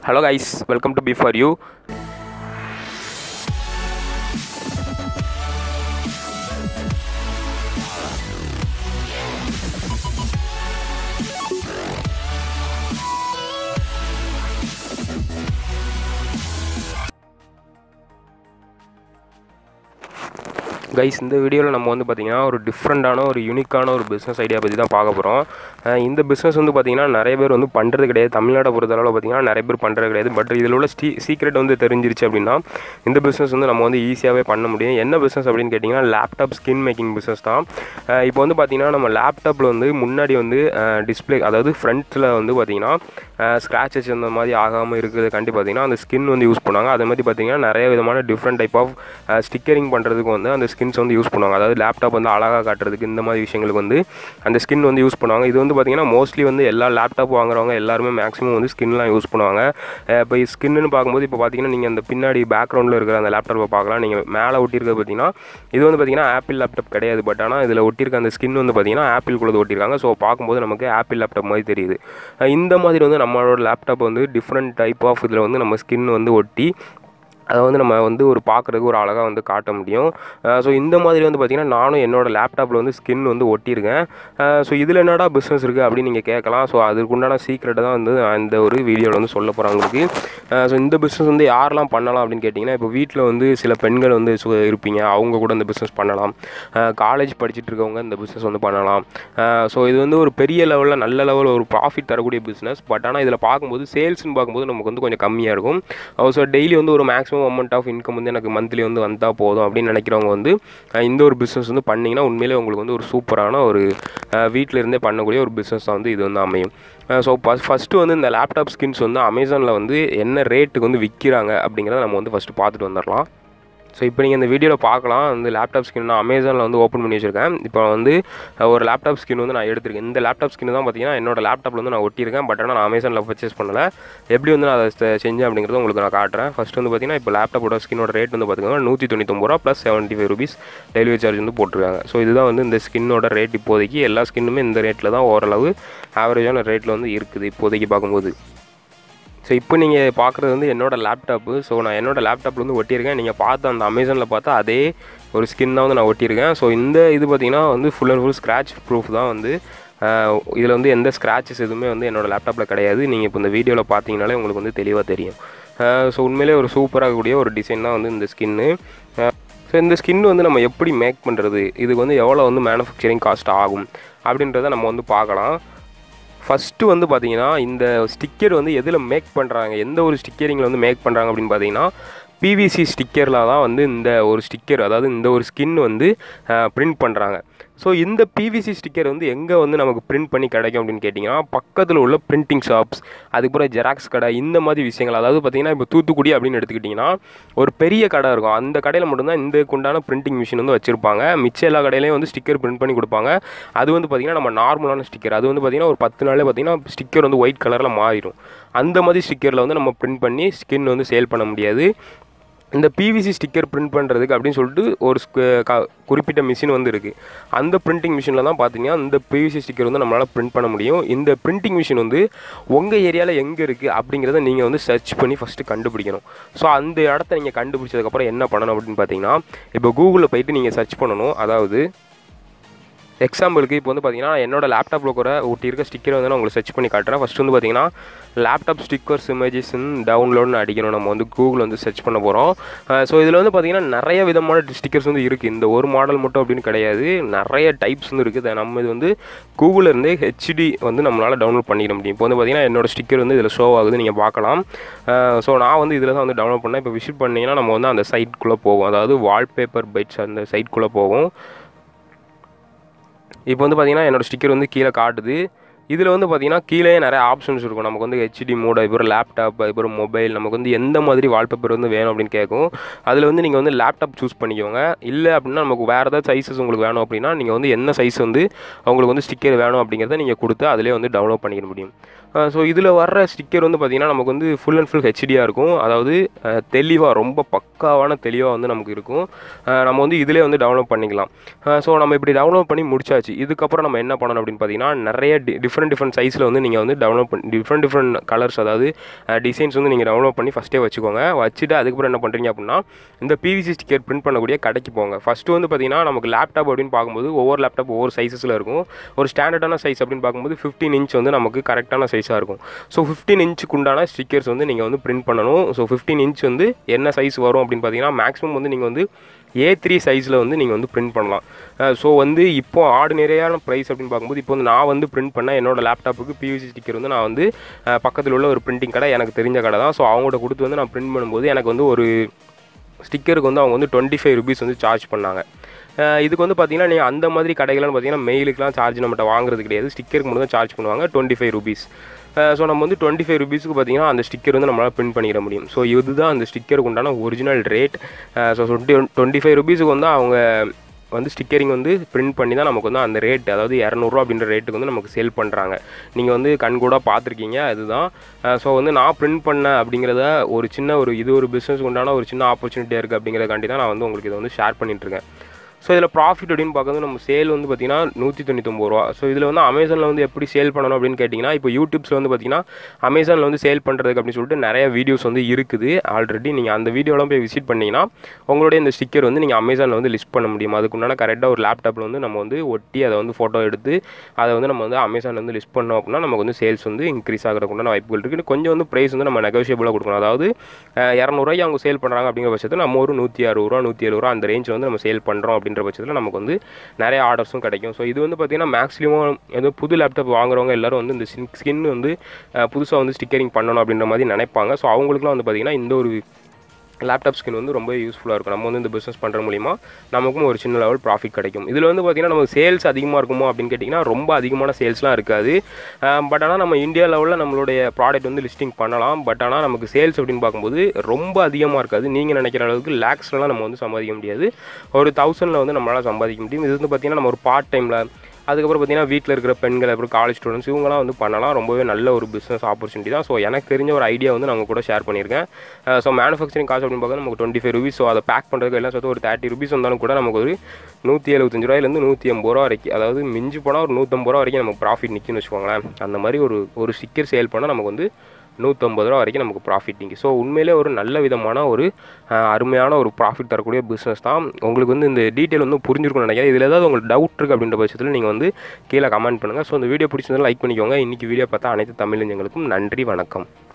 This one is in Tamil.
hello guys welcome to B for you guys இந்த வீடியோவில் நம்ம வந்து பார்த்திங்கன்னா ஒரு டிஃப்ரெண்ட்டான ஒரு யூனிக்கான ஒரு பிஸ்னஸ் ஐடியா பற்றி தான் பார்க்க போகிறோம் இந்த பிஸ்னஸ் வந்து பார்த்திங்கன்னா நிறைய பேர் வந்து பண்ணுறது கிடையாது தமிழ்நாடை பொறுத்தளவில் பார்த்திங்கன்னா நிறைய பேர் பண்ணுறது கிடையாது பட் இதில் உள்ள ஸ்டீ சீக்ரெட் வந்து தெரிஞ்சிருச்சு அப்படின்னா இந்த பிஸ்னஸ் வந்து நம்ம வந்து ஈஸியாகவே பண்ண முடியும் என்ன பிஸ்னஸ் அப்படின்னு கேட்டிங்கன்னா லேப்டாப் ஸ்கின் மேக்கிங் பிஸ்னஸ் தான் அஹ் இப்போ வந்து பார்த்திங்கன்னா நம்ம லேப்டாப்பில் வந்து முன்னாடி வந்து டிஸ்பிளே அதாவது ஃப்ரண்ட்டில் வந்து பார்த்திங்கன்னா ஸ்க்ராச்சஸ் அந்த மாதிரி ஆகாமல் இருக்கிறதுக்காண்டி பார்த்திங்கன்னா அந்த ஸ்கின் வந்து யூஸ் பண்ணுவாங்க அதே மாதிரி பார்த்திங்கன்னா நிறைய விதமான டிஃப்ரெண்ட் டைப் ஆஃப் ஸ்டிக்கரிங் பண்ணுறதுக்கு வந்து அந்த ஸ்கின்ஸ் வந்து யூஸ் பண்ணுவாங்க அதாவது லேப்டாப் வந்து அழகாக காட்டுறதுக்கு இந்த மாதிரி விஷயங்களுக்கு வந்து அந்த ஸ்கின் வந்து யூஸ் பண்ணுவாங்க இது வந்து பார்த்திங்கன்னா மோஸ்ட்லி வந்து எல்லா லேப்டாப் வாங்குறவங்க எல்லாருமே மேக்ஸிமம் வந்து ஸ்கின்லாம் யூஸ் பண்ணுவாங்க அஹ் இப்போ ஸ்கின்னு பார்க்கும்போது இப்போ பார்த்தீங்கன்னா நீங்கள் அந்த பின்னாடி பேக்ரவுண்டில் இருக்கிற அந்த லேப்டாப்பை பார்க்கலாம் நீங்கள் மேலே ஒட்டியிருக்கிறது பார்த்தீங்கன்னா இது வந்து பார்த்தீங்கன்னா ஆப்பிள் லேப்டாப் கிடையாது பட் ஆனால் இதில் ஒட்டியிருக்க அந்த ஸ்கின் வந்து பார்த்தீங்கன்னா ஆப்பிள் கூட ஒட்டியிருக்காங்க ஸோ பார்க்கும்போது நமக்கு ஆப்பிள் லேப்டாப் மாதிரி தெரியுது அஹ் இந்த மாதிரி வந்து நம்மளோட லேப்டாப் வந்து டிஃப்ரெண்ட் டைப் ஆஃப் இதில் வந்து நம்ம ஸ்கின் வந்து ஒட்டி அதை வந்து நம்ம வந்து ஒரு பார்க்குறதுக்கு ஒரு அழகாக வந்து காட்ட முடியும் ஸோ இந்த மாதிரி வந்து பார்த்திங்கன்னா நானும் என்னோடய லேப்டாப்பில் வந்து ஸ்கின் வந்து ஒட்டியிருக்கேன் ஸோ இதில் என்னடா பிஸ்னஸ் இருக்குது அப்படின்னு நீங்கள் கேட்கலாம் ஸோ அதுக்குண்டான சீக்ரெட்டை தான் வந்து நான் இந்த ஒரு வீடியோவில் வந்து சொல்ல போகிறேன் உங்களுக்கு ஸோ இந்த பிஸ்னஸ் வந்து யாரெல்லாம் பண்ணலாம் அப்படின்னு கேட்டிங்கன்னா இப்போ வீட்டில் வந்து சில பெண்கள் வந்து சு இருப்பீங்க அவங்க கூட இந்த பிஸ்னஸ் பண்ணலாம் காலேஜ் படிச்சுட்டு இருக்கவங்க இந்த பிஸ்னஸ் வந்து பண்ணலாம் ஸோ இது வந்து ஒரு பெரிய லெவலில் நல்ல லெவலில் ஒரு ப்ராஃபிட் தரக்கூடிய பிஸ்னஸ் பட் ஆனால் இதில் பார்க்கும்போது சேல்ஸ்னு பார்க்கும்போது நமக்கு வந்து கொஞ்சம் கம்மியாக இருக்கும் ஸோ டெய்லி வந்து ஒரு மேக்ஸிமம் அமௌண்ட் ஆஃப் இன்கம் வந்து எனக்கு மந்த்லி வந்து வந்தால் போதும் அப்படின்னு நினைக்கிறவங்க வந்து அஹ் இந்த ஒரு பிஸ்னஸ் வந்து பண்ணிங்கன்னா உண்மையிலே உங்களுக்கு வந்து ஒரு சூப்பரான ஒரு வீட்டில் இருந்தே பண்ணக்கூடிய ஒரு பிஸ்னஸ் தான் வந்து இது வந்து அமையும் ஸோ ஃபஸ்ட்டு வந்து இந்த லேப்டாப் ஸ்கின்ஸ் வந்து அமேசானில் வந்து என்ன ரேட்டுக்கு வந்து விற்கிறாங்க அப்படிங்கிறத நம்ம வந்து ஃபஸ்ட்டு பார்த்துட்டு வந்துடலாம் ஸோ இப்போ நீங்கள் இந்த வீடியோவில் பார்க்கலாம் வந்து லேப்டாப் ஸ்கின் நான் அமேசானில் வந்து ஓப்பன் பண்ணி வச்சுருக்கேன் இப்போ வந்து ஒரு லேப்டாப் ஸ்கின் வந்து நான் எடுத்திருக்கேன் இந்த லேப்டாப் ஸ்கின் தான் பார்த்தீங்கன்னா என்னோட லேப்டாப்பில் வந்து நான் ஒட்டியிருக்கேன் பட் ஆனால் நான் அமேசானில் பர்ச்சேஸ் பண்ணலை எப்படி வந்து நான் அதை செ- செஞ்சேன் அப்படிங்கிறத உங்களுக்கு நான் காட்டுறேன் ஃபஸ்ட் வந்து பார்த்தீங்கன்னா இப்போ லேப்டாப்போட ஸ்கின்னோட ரேட் வந்து பார்த்தீங்கன்னா நூற்றி தொண்ணூத்தொம்பது ரூபா plus seventy five rupees delivery charge வந்து போட்டிருக்காங்க ஸோ இதுதான் வந்து இந்த ஸ்கின்னோட ரேட் இப்போதைக்கு எல்லா ஸ்கின்னுமே இந்த ரேட்டில் தான் ஓரளவு ஆவரேஜான ரேட்டில் வந்து இருக்குது இப்போதைக்கு பார்க்கும்போது ஸோ இப்போ நீங்கள் பார்க்குறது வந்து என்னோட லேப்டாப்பு ஸோ நான் என்னோட லேப்டாப்பில் வந்து ஒட்டியிருக்கேன் நீங்கள் பார்த்த அந்த அமேசானில் பார்த்தா அதே ஒரு ஸ்கின் தான் வந்து நான் ஒட்டியிருக்கேன் ஸோ இந்த இது பார்த்தீங்கன்னா வந்து full and full scratch proof தான் வந்து இதில் வந்து எந்த ஸ்க்ராச்சஸ் எதுவுமே வந்து என்னோட லேப்டாப்பில் கிடையாது நீங்கள் இப்போ இந்த வீடியோவில் பார்த்தீங்கனாலே உங்களுக்கு வந்து தெளிவாக தெரியும் ஸோ உண்மையிலே ஒரு சூப்பராக கூடிய ஒரு டிசைன் தான் வந்து இந்த ஸ்கின்னு ஸோ இந்த ஸ்கின் வந்து நம்ம எப்படி மேக் பண்ணுறது இதுக்கு வந்து எவ்வளோ வந்து மேனுஃபேக்சரிங் காஸ்ட் ஆகும் அப்படின்றத நம்ம வந்து பார்க்கலாம் ஃபஸ்ட்டு வந்து பார்த்தீங்கன்னா இந்த ஸ்டிக்கர் வந்து எதில் மேக் பண்ணுறாங்க எந்த ஒரு ஸ்டிக்கரிங்கில் வந்து மேக் பண்ணுறாங்க அப்படின்னு பார்த்தீங்கன்னா பிவிசி ஸ்டிக்கரில் தான் வந்து இந்த ஒரு ஸ்டிக்கர் அதாவது இந்த ஒரு ஸ்கின் வந்து பிரிண்ட் பண்ணுறாங்க ஸோ இந்த பிவிசி ஸ்டிக்கர் வந்து எங்கே வந்து நமக்கு பிரிண்ட் பண்ணி கிடைக்கும் அப்படின்னு கேட்டிங்கன்னா பக்கத்தில் உள்ள பிரிண்டிங் ஷாப்ஸ் அதுக்கப்புறம் ஜெராக்ஸ் கடை இந்த மாதிரி விஷயங்கள் அதாவது பார்த்தீங்கன்னா இப்போ தூத்துக்குடி அப்படின்னு எடுத்துக்கிட்டிங்கன்னா ஒரு பெரிய கடை இருக்கும் அந்த கடையில் மட்டும்தான் இந்த குண்டான பிரிண்டிங் மிஷின் வந்து வச்சுருப்பாங்க மிச்ச எல்லா கடையிலையும் வந்து ஸ்டிக்கர் பிரிண்ட் பண்ணி கொடுப்பாங்க அது வந்து பார்த்திங்கன்னா நம்ம நார்மலான ஸ்டிக்கர் அது வந்து பார்த்திங்கன்னா ஒரு பத்து நாளே பார்த்திங்கன்னா ஸ்டிக்கர் வந்து ஒயிட் கலரில் மாறிடும் அந்த மாதிரி ஸ்டிக்கரில் வந்து நம்ம பிரிண்ட் பண்ணி ஸ்கின் வந்து சேல் பண்ண முடியாது இந்த பிவிசி ஸ்டிக்கர் பிரிண்ட் பண்ணுறதுக்கு அப்படின்னு சொல்லிட்டு ஒரு ஸ்கு- க- குறிப்பிட்ட மிஷின் வந்து இருக்குது அந்த பிரிண்டிங் மிஷினில் தான் பார்த்தீங்கன்னா இந்த பிவிசி ஸ்டிக்கர் வந்து நம்மளால் பிரிண்ட் பண்ண முடியும் இந்த பிரிண்டிங் மிஷின் வந்து உங்கள் ஏரியாவில் எங்கே இருக்குது அப்படிங்கிறத நீங்கள் வந்து சர்ச் பண்ணி ஃபஸ்ட்டு கண்டுபிடிக்கணும் ஸோ அந்த இடத்த நீங்கள் கண்டுபிடிச்சதுக்கப்புறம் என்ன பண்ணணும் அப்படின்னு பார்த்தீங்கன்னா இப்போ கூகுளில் போயிட்டு நீங்கள் சர்ச் பண்ணணும் அதாவது எக்ஸாம்பிளுக்கு இப்போ வந்து பார்த்தீங்கன்னா என்னோட லேப்டாப்பில் கூட ஒட்டியிருக்க ஸ்டிக்கரை வந்து நான் உங்களுக்கு சர்ச் பண்ணி காட்டுறேன் ஃபஸ்ட் வந்து பார்த்தீங்கன்னா லேப்டாப் ஸ்டிக்கர்ஸ் இமேஜஸ்ன்னு டவுன்லோட்னு அடிக்கணும் நம்ம வந்து கூகுள் வந்து சர்ச் பண்ண போகிறோம் ஸோ இதில் வந்து பார்த்தீங்கன்னா நிறைய விதமான ஸ்டிக்கர்ஸ் வந்து இருக்குது இந்த ஒரு மாடல் மட்டும் அப்படின்னு கிடையாது நிறைய டைப்ஸ் வந்து இருக்குது நம்ம இது வந்து கூகுளில் இருந்தே ஹெச்டி வந்து நம்மளால் டவுன்லோட் பண்ணிட முடியும் இப்போ வந்து பார்த்தீங்கன்னா என்னோட ஸ்டிக்கர் வந்து இதில் ஷோ ஆகுது நீங்கள் பார்க்கலாம் ஸோ நான் வந்து இதில் தான் வந்து டவுன்லோட் பண்ணேன் இப்போ விசிட் பண்ணிங்கன்னா நம்ம வந்து அந்த சைட்குள்ளே போவோம் அதாவது வால்பேப்பர் பைட்ஸ் அந்த சைட்குள்ளே போவோம் இப்போ வந்து பார்த்தீங்கன்னா என்னோட ஸ்டிக்கர் வந்து கீழே காட்டுது இதில் வந்து பார்த்தீங்கன்னா கீழே நிறைய ஆப்ஷன்ஸ் இருக்கும் நமக்கு வந்து ஹெச்டி மோட் அதுக்கப்புறம் லேப்டாப் அதுக்கப்புறம் மொபைல் நமக்கு வந்து எந்த மாதிரி வால்பேப்பர் வந்து வேணும் அப்படின்னு கேட்கும் அதில் வந்து நீங்கள் வந்து லேப்டாப் சூஸ் பண்ணிக்கோங்க இல்லை அப்படின்னா நமக்கு வேறு ஏதாவது சைஸஸ் உங்களுக்கு வேணும் அப்படின்னா நீங்கள் வந்து என்ன சைஸ் வந்து உங்களுக்கு வந்து ஸ்டிக்கர் வேணும் அப்படிங்கிறத நீங்கள் கொடுத்து அதிலே வந்து டவுன்லோட் பண்ணிக்க முடியும் ஸோ இதில் வர்ற ஸ்டிக்கர் வந்து பார்த்திங்கன்னா நமக்கு வந்து ஃபுல் அண்ட் ஃபுல் ஹெச்டியாக இருக்கும் அதாவது தெளிவாக ரொம்ப பக்காவான தெளிவாக வந்து நமக்கு இருக்கும் அஹ் நம்ம வந்து இதிலே வந்து டவுன்லோட் பண்ணிக்கலாம் ஸோ நம்ம இப்படி டவுன்லோட் பண்ணி முடிச்சாச்சு இதுக்கப்புறம் நம்ம என்ன பண்ணணும் அப்படின்னு பார்த்தீங்கன்னா நிறைய டி டிஃப்ரெண்ட் டிஃப்ரெண்ட் சைஸில் வந்து நீங்கள் வந்து டவுன்லோட் பண்ணி டிஃப்ரெண்ட் டிஃப்ரெண்ட் கலர்ஸ் அதாவது டிசைன்ஸ் வந்து நீங்கள் டவுன்லோட் பண்ணி ஃபஸ்ட்டே வச்சுக்கோங்க வச்சுட்டு அதுக்கப்புறம் என்ன பண்ணுறீங்க அப்படின்னா இந்த பிவிசி ஸ்டிக்கர் பிரிண்ட் பண்ணக்கூடிய கடைக்கு போங்க ஃபஸ்ட்டு வந்து பார்த்தீங்கன்னா நமக்கு லேப்டாப் அப்படின்னு பார்க்கும்போது ஒவ்வொரு லேப்டாப் ஒவ்வொரு சைஸஸில் இருக்கும் ஒரு ஸ்டாண்டர்டான சைஸ் அப்படின்னு பார்க்கும்போது ஃபிஃப்டீன் இன்ச் வந்து நமக்கு கரெக்டான சைஸாக இருக்கும் ஸோ ஃபிஃப்டீன் இன்ச்சுக்கு உண்டான ஸ்டிக்கர்ஸ் வந்து நீங்கள் வந்து பிரிண்ட் பண்ணணும் ஸோ ஃபிஃப்டீன் இன்ச் வந்து என்ன சைஸ் வரும் அப்படின்னு பார்த்தீங்கன்னா மேக்ஸிமம் வந்து நீங்கள் வந்து ஏ த்ரீ சைஸில் வந்து நீங்கள் வந்து பிரிண்ட் பண்ணலாம் ஸோ வந்து இப்போ ஆர்டினரியான ப்ரைஸ் அப்படின்னு பார்க்கும்போது இப்போ வந்து நான் வந்து பிரிண்ட் பண்ண என்னோட லேப்டாப்புக்கு பிவிசி ஸ்டிக்கர் வந்து நான் வந்து அஹ், பக்கத்தில் உள்ள ஒரு பிரிண்டிங் கடை எனக்கு தெரிஞ்ச கடை தான் ஸோ அவங்கள்ட்ட கொடுத்து வந்து நான் பிரிண்ட் பண்ணும்போது எனக்கு வந்து ஒரு ஸ்டிக்கருக்கு வந்து அவங்க வந்து டுவெண்ட்டி ஃபைவ் ருபீஸ் வந்து சார்ஜ் பண்ணாங்க அஹ் இதுக்கு வந்து பார்த்தீங்கன்னா நீங்கள் அந்த மாதிரி கடைகள்னு பார்த்தீங்கன்னா மெயிலுக்குலாம் சார்ஜ் நம்மகிட்ட வாங்குறது கிடையாது ஸ்டிக்கருக்கு மட்டும் தான் சார்ஜ் பண்ணுவாங்க டுவெண்ட்டி ஃபைவ் ருபீஸ் ஸோ நம்ம வந்து டுவெண்ட்டி ஃபைவ் ருபீஸுக்கு பார்த்தீங்கன்னா அந்த ஸ்டிக்கர் வந்து நம்மளால் பிரிண்ட் பண்ணிட முடியும் ஸோ இதுதான் அந்த ஸ்டிக்கருக்கு உண்டான original rate so twenty twenty five ருபீஸுக்கு வந்து அவங்க வந்து ஸ்டிக்கரிங் வந்து பிரிண்ட் பண்ணி தான் நமக்கு வந்து அந்த ரேட் அதாவது இரநூறுவா அப்படின்ற ரேட்டுக்கு வந்து நமக்கு சேல் பண்ணுறாங்க நீங்கள் வந்து கண்கூட பார்த்துருக்கீங்க அதுதான் ஸோ வந்து நான் பிரிண்ட் பண்ணேன் அப்படிங்கிறத ஒரு சின்ன ஒரு இது ஒரு பிஸ்னஸ் உண்டான ஒரு சின்ன ஆப்பர்ச்சுனிட்டியாக இருக்குது அப்படிங்கிறதுக்காண்டி தான் நான் வந்து உங்களுக்கு இதை வந்து ஷேர் பண்ணிட்டுருக்கேன் ஸோ இதில் ப்ராஃபிட் அப்படின்னு பார்க்கும்போது நம்ம சேல் வந்து பார்த்திங்கன்னா நூற்றி தொண்ணூத்தொம்பது ரூபா ஸோ இதில் வந்து அமேசானில் வந்து எப்படி சேல் பண்ணணும் அப்படின்னு கேட்டிங்கன்னா இப்போ யூடியூப்ஸில் வந்து பார்த்திங்கன்னா அமேசானில் வந்து சேல் பண்ணுறதுக்கு அப்படின்னு சொல்லிட்டு நிறைய வீடியோஸ் வந்து இருக்குது ஆல்ரெடி நீங்கள் அந்த வீடியோலாம் போய் விசிட் பண்ணிங்கன்னா உங்களுடைய இந்த ஸ்டிக்கர் வந்து நீங்கள் அமேசானில் வந்து லிஸ்ட் பண்ண முடியும் அதுக்குண்டான கரெக்டாக ஒரு லேப்டாப்பில் வந்து நம்ம வந்து ஒட்டி அதை வந்து ஃபோட்டோ எடுத்து அதை வந்து நம்ம வந்து அமேசானில் வந்து லிஸ்ட் பண்ணோம் அப்படின்னா நமக்கு வந்து சேல்ஸ் வந்து இன்க்ரீஸ் ஆகிறதுக்குண்டான வாய்ப்புகள் இருக்குது கொஞ்சம் வந்து ப்ரைஸ் வந்து நம்ம நெகோஷியபிளாக கொடுக்கணும் அதாவது அஹ், இரநூறுவாய்க்கு அவங்க சேல் பண்ணுறாங்க அப்படிங்கிற பட்சத்தில் நம்ம ஒரு நூற்றி அறுபது ரூபா நூற்றி எழுபது ரூபா அந்த ரேஞ்ச் வந்து நம்ம சேல் பண்ணுறோம் அப்படின்ற பட்சத்தில் நமக்கு வந்து நிறைய ஆர்டர்ஸும் கிடைக்கும் ஸோ இது வந்து பார்த்திங்கன்னா மேக்ஸிமம் ஏதோ புது லேப்டாப் வாங்குறவங்க எல்லாரும் வந்து இந்த ஸ்கின் ஸ்கின் வந்து புதுசாக வந்து ஸ்டிக்கரிங் பண்ணணும் அப்படின்ற மாதிரி நினைப்பாங்க ஸோ அவங்களுக்குலாம் வந்து பார்த்திங்கன்னா இந்த ஒரு லேப்டாப் ஸ்கின் வந்து ரொம்ப யூஸ்ஃபுல்லாக இருக்கும் நம்ம வந்து இந்த பிஸ்னஸ் பண்ணுற மூலிமா நமக்கும் ஒரு சின்ன லெவல் ப்ராஃபிட் கிடைக்கும் இதில் வந்து பார்த்திங்கன்னா நமக்கு சேல்ஸ் அதிகமாக இருக்குமோ அப்படின்னு கேட்டிங்கன்னா ரொம்ப அதிகமான சேல்ஸ்லாம் இருக்காது பட் ஆனால் நம்ம இந்தியா லெவலில் நம்மளுடைய ப்ராடக்ட் வந்து லிஸ்டிங் பண்ணலாம் பட் ஆனால் நமக்கு சேல்ஸ் அப்படின்னு பார்க்கும்போது ரொம்ப அதிகமாக இருக்காது நீங்கள் நினைக்கிற அளவுக்கு லேக்ஸ்லாம் நம்ம வந்து சம்பாதிக்க முடியாது ஒரு தௌசண்டில் வந்து நம்மளால் சம்பாதிக்க முடியும் இது வந்து பார்த்திங்கன்னா நம்ம ஒரு பார்ட் டைமில் அதுக்கப்புறம் பார்த்தீங்கன்னா வீட்டில் இருக்கிற பெண்கள் அப்புறம் காலேஜ் ஸ்டூடெண்ட்ஸ் இவங்கலாம் வந்து பண்ணலாம் ரொம்பவே நல்ல ஒரு பிஸ்னஸ் ஆப்பர்ச்சுனிட்டி தான் ஸோ எனக்கு தெரிஞ்ச ஒரு ஐடியா வந்து நாங்கள் கூட ஷேர் பண்ணியிருக்கேன் ஸோ மேனுஃபேக்சரிங் காசு அப்படின்னு பார்க்க நமக்கு டுவெண்ட்டி ஃபைவ் ருபீஸ் ஸோ அதை பேக் பண்ணுறதுக்கு எல்லாம் சேர்த்து ஒரு தேர்ட்டி ருபீஸ் வந்தாலும் கூட நமக்கு ஒரு நூற்றி எழுபத்தஞ்சு ரூபாயிலேருந்து நூற்றி ஐம்பது ரூபா வரைக்கும் அதாவது மிஞ்சி போனால் ஒரு நூற்றம்பது ரூபா வரைக்கும் நமக்கு ப்ராஃபிட் நிற்கும்னு வச்சுக்கோங்களேன் அந்த மாதிரி ஒரு ஒரு ஸ்டிக்கர் சேல் பண்ணால் நமக்கு வந்து நூற்றம்பது ரூபா வரைக்கும் நமக்கு ப்ராஃபிட் நிற்கும் ஸோ உண்மையிலே ஒரு நல்ல விதமான ஒரு அஹ், அருமையான ஒரு ப்ராஃபிட் தரக்கூடிய பிஸ்னஸ் தான் உங்களுக்கு வந்து இந்த டீட்டெயில் வந்து புரிஞ்சிருக்கும்னு நினைக்கிறேன் இதில் ஏதாவது உங்களுக்கு டவுட் இருக்குது அப்படின்ற பட்சத்தில் நீங்கள் வந்து கீழே கமெண்ட் பண்ணுங்கள் ஸோ இந்த வீடியோ பிடிச்சிருந்தாலும் லைக் பண்ணிக்கோங்க இன்றைக்கி வீடியோ பார்த்தா அனைத்து தமிழஞ்சங்களுக்கும் நன்றி வணக்கம்